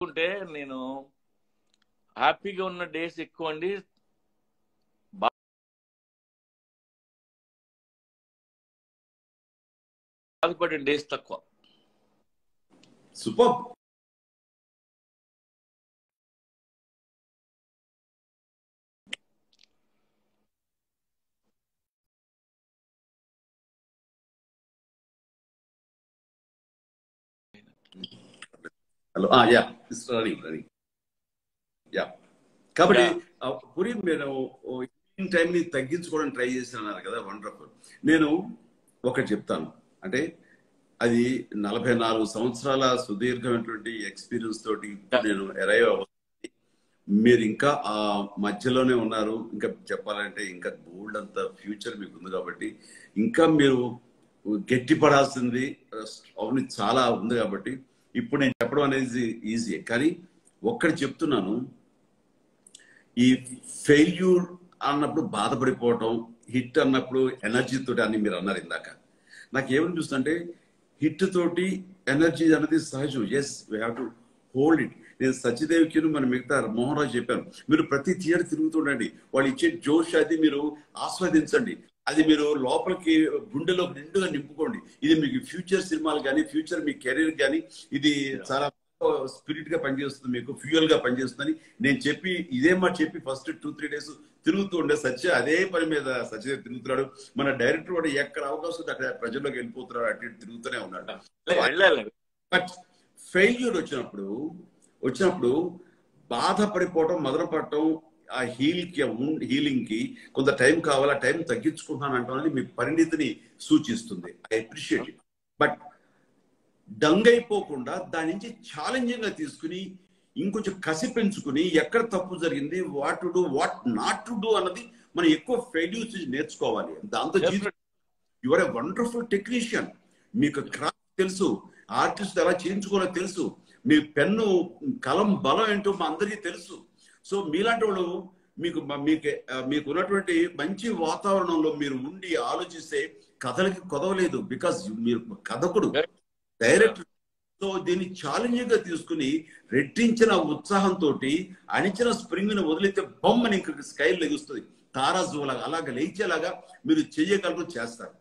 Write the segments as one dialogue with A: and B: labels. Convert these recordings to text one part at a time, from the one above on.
A: చూసుకుంటే నేను హ్యాపీగా ఉన్న డేస్ ఎక్కువ అండి బాధపడిన డేస్ తక్కువ
B: super hello yeah running running yeah కాబట్టి ఆ, పురి నేను ఈవినింగ్ టైం ని తగ్గించుకోవడం ట్రై చేస్తున్నారు కదా వండర్ఫుల్ నేను ఒకటి చెప్తాను అంటే అది నలభై నాలుగు సంవత్సరాల సుదీర్ఘమైనటువంటి ఎక్స్పీరియన్స్ తోటి నేను ఎరైవ్ అవుతుంది మీరు ఇంకా ఆ మధ్యలోనే ఉన్నారు ఇంకా చెప్పాలంటే ఇంకా గోల్డ్ అంత ఫ్యూచర్ మీకు ఉంది కాబట్టి ఇంకా మీరు గట్టిపడాల్సింది అవును చాలా ఉంది కాబట్టి ఇప్పుడు నేను చెప్పడం అనేది ఈజీ కానీ ఒక్కటి చెప్తున్నాను ఈ ఫెయిల్యూర్ అన్నప్పుడు బాధపడిపోవటం హిట్ అన్నప్పుడు ఎనర్జీ తోటి అని మీరు అన్నారు ఇందాక నాకు ఏమనిపిస్తుందంటే హిట్ తోటి ఎనర్జీ అనేది సహజం yes we have to hold it నేను సత్యదేవికి మన మిగతా మోహన్ రాజు చెప్పాను మీరు ప్రతి థియేటర్ తిరుగుతుండండి వాళ్ళు ఇచ్చే జోష్ అది మీరు ఆస్వాదించండి అది మీరు లోపలికి గుండెలో నిండుగా నింపుకోండి ఇది మీకు ఫ్యూచర్ సినిమాలు కానీ ఫ్యూచర్ మీ కెరీర్ కానీ ఇది చాలా స్పిరిట్ గా పనిచేస్తుంది మీకు ఫ్యూయల్ గా పనిచేస్తుందని నేను చెప్పి ఇదే మాట చెప్పి ఫస్ట్ టూ త్రీ డేస్ తిరుగుతూ ఉండే సత్య అదే పని మీద సత్య తిరుగుతున్నాడు మన డైరెక్టర్ కూడా ఎక్కడ అవకాశం ఉంటే అక్కడ ప్రజల్లోకి వెళ్ళిపోతున్నాడు అటు ఇటు తిరుగుతూనే ఉన్నాడు
A: వెళ్ళాలి
B: బట్ ఫెయిల్యూర్ వచ్చినప్పుడు వచ్చినప్పుడు బాధపడిపోవటం మొదలుపడటం ఆ హీల్ కి హీలింగ్ కి కొంత టైం కావాలా టైం తగ్గించుకుంటాను అంటామని మీ పరిణితిని సూచిస్తుంది ఐ అప్రిషియేట్ ఇట్ బట్ డంగ్ అయిపోకుండా దాని నుంచి ఛాలెంజింగ్ గా తీసుకుని ఇంకొంచెం కసి పెంచుకుని ఎక్కడ తప్పు జరిగింది what to do what not to do అన్నది మనం ఎక్కువ ఫెయిల్యూర్స్ నేర్చుకోవాలి దాంతో యువర్ ఎ వండర్ఫుల్ టెక్నీషియన్ మీకు క్రాఫ్ట్ తెలుసు ఆర్టిస్ట్ ఎలా చేయించుకోవాలో తెలుసు మీ పెన్ను కలం బలం ఏంటో మా అందరికీ తెలుసు సో మీలాంటి వాళ్ళు మీకు మీకు మీకు ఉన్నటువంటి మంచి వాతావరణంలో మీరు ఉండి ఆలోచిస్తే కథలకి కొదవలేదు బికాస్ మీరు కథకుడు డైరెక్టర్ సో దీన్ని ఛాలెంజింగ్ గా తీసుకుని రెట్టించిన ఉత్సాహంతో అణిచిన స్ప్రింగ్ ని వదిలితే బొమ్మని ఇంక స్కైల్ లెగుస్తుంది తారాజులాగా అలాగా లేచేలాగా మీరు చెయ్యగలరు చేస్తారు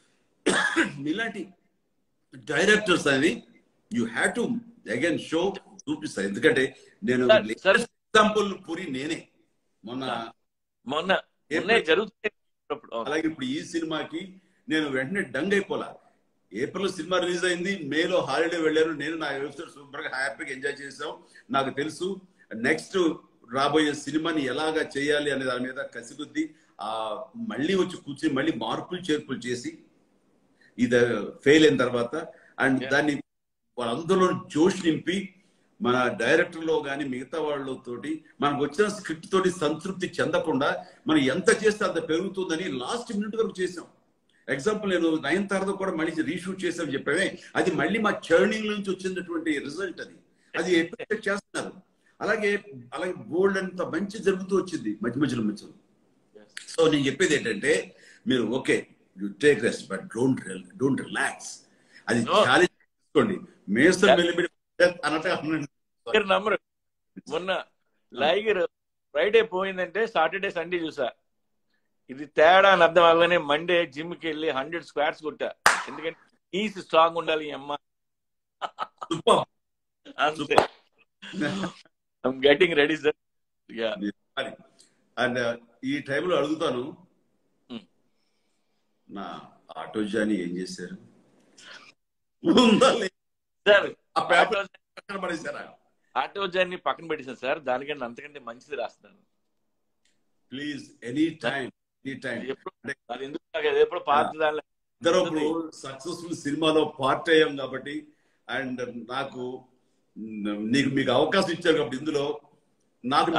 B: ఇలాంటి డైరెక్టర్స్ అనేది you have to again show చూపిస్తారు ఎందుకంటే నేను ఎగ్జాంపుల్ పూరి నేనే మొన్న
A: మొన్న జరుగుతాయి
B: అలాగే ఇప్పుడు ఈ సినిమాకి నేను వెంటనే డంగ్ అయిపోలా ఏప్రిల్ సినిమా రిలీజ్ అయింది మేలో హాలిడే వెళ్ళారు నేను నా వెబ్సైట్ సూపర్ గా హ్యాపీగా ఎంజాయ్ చేసాం నాకు తెలుసు నెక్స్ట్ రాబోయే సినిమాని ఎలాగా చేయాలి అనే దాని మీద కసిబుద్ధి ఆ మళ్ళీ వచ్చి కూర్చుని మళ్ళీ మార్పులు చేర్పులు చేసి ఇది ఫెయిల్ అయిన తర్వాత అండ్ దాన్ని వాళ్ళందరిలో జోష్ నింపి మన డైరెక్టర్ లో కానీ మిగతా వాళ్ళతోటి మనకు వచ్చిన స్క్రిప్ట్ తోటి సంతృప్తి చెందకుండా మనం ఎంత చేస్తే అంత పెరుగుతుందని లాస్ట్ మినిట్ వరకు చేసాం ఎగ్జాంపుల్ నేను నైన్ తర్వాత కూడా మళ్ళీ రీషూట్ చేసామని చెప్పామే అది మళ్ళీ మా చర్నింగ్ నుంచి వచ్చినటువంటి రిజల్ట్ అది అది ఎప్రిషియేట్ చేస్తున్నారు అలాగే అలాగే బోల్డ్ అంత మంచి జరుగుతూ వచ్చింది మధ్య మధ్యలో మధ్యలో సో నేను చెప్పేది ఏంటంటే మీరు okay you take rest but don't don't relax అది ఛాలెంజ్ తీసుకోండి మేసం వెళ్ళి
A: అన్నట్టు నమ్మరు మొన్న లైగర్ ఫ్రైడే పోయిందంటే సాటర్డే సండే చూసా ఇది తేడా అని అర్థం అవ్వగానే మండే జిమ్ కి వెళ్ళి హండ్రెడ్ స్క్వాట్స్ కొట్టా ఎందుకంటే నీస్ స్ట్రాంగ్ ఉండాలి ఈ అమ్మ అంతే I'm getting ready sir
B: and ఈ టైంలో అడుగుతాను నా ఆటో జాని ఏం చేశారు
A: సార్
B: ఆ పేపర్ పక్కన పడేశారా
A: ఆటో జర్నీ పక్కన పెట్టేసాను సార్ దానికంటే అంతకంటే మంచిది రాస్తాను
B: please any time any time
A: అది ఎందుకు నాకు ఎప్పుడు పాత దానిలో
B: ఇద్దరు సక్సెస్ఫుల్ సినిమాలో పార్ట్ అయ్యాం కాబట్టి అండ్ నాకు నీకు మీకు అవకాశం ఇచ్చారు కాబట్టి ఇందులో నాకు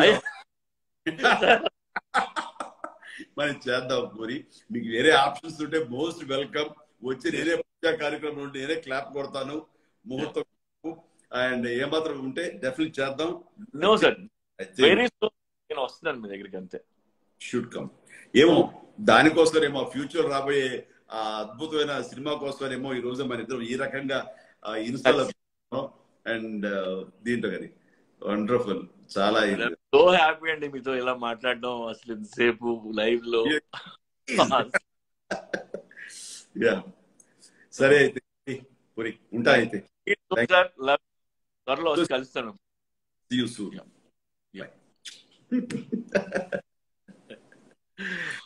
B: మరి చేద్దాం పూరి మీకు వేరే ఆప్షన్స్ ఉంటే మోస్ట్ వెల్కమ్ వచ్చి నేనే పూజా కార్యక్రమం ఉంటే నేనే క్లాప్ కొడతాను ముహూర్తం అండ్ ఏమాత్రం ఉంటే డెఫినెట్ చేద్దాం
A: నో సార్ వెరీ నేను వస్తున్నాను మీ దగ్గరికి అంతే
B: షుడ్ కమ్ ఏమో దానికోసమేమో ఫ్యూచర్ రాబోయే ఆ అద్భుతమైన సినిమా కోసమేమో ఈ రోజు మన ఇద్దరు ఈ రకంగా ఇన్స్టాల్ అండ్ దీంట్లో కానీ వండర్ఫుల్ చాలా ఇది
A: సో హ్యాపీ అండి మీతో ఇలా మాట్లాడడం అసలు ఇంతసేపు లైవ్ లో
B: యా సరే అయితే పురి ఉంటా అయితే
A: సార్ లవ్ త్వరలో వచ్చి కలుస్తాను
B: See you soon.
A: Yeah.
B: Bye.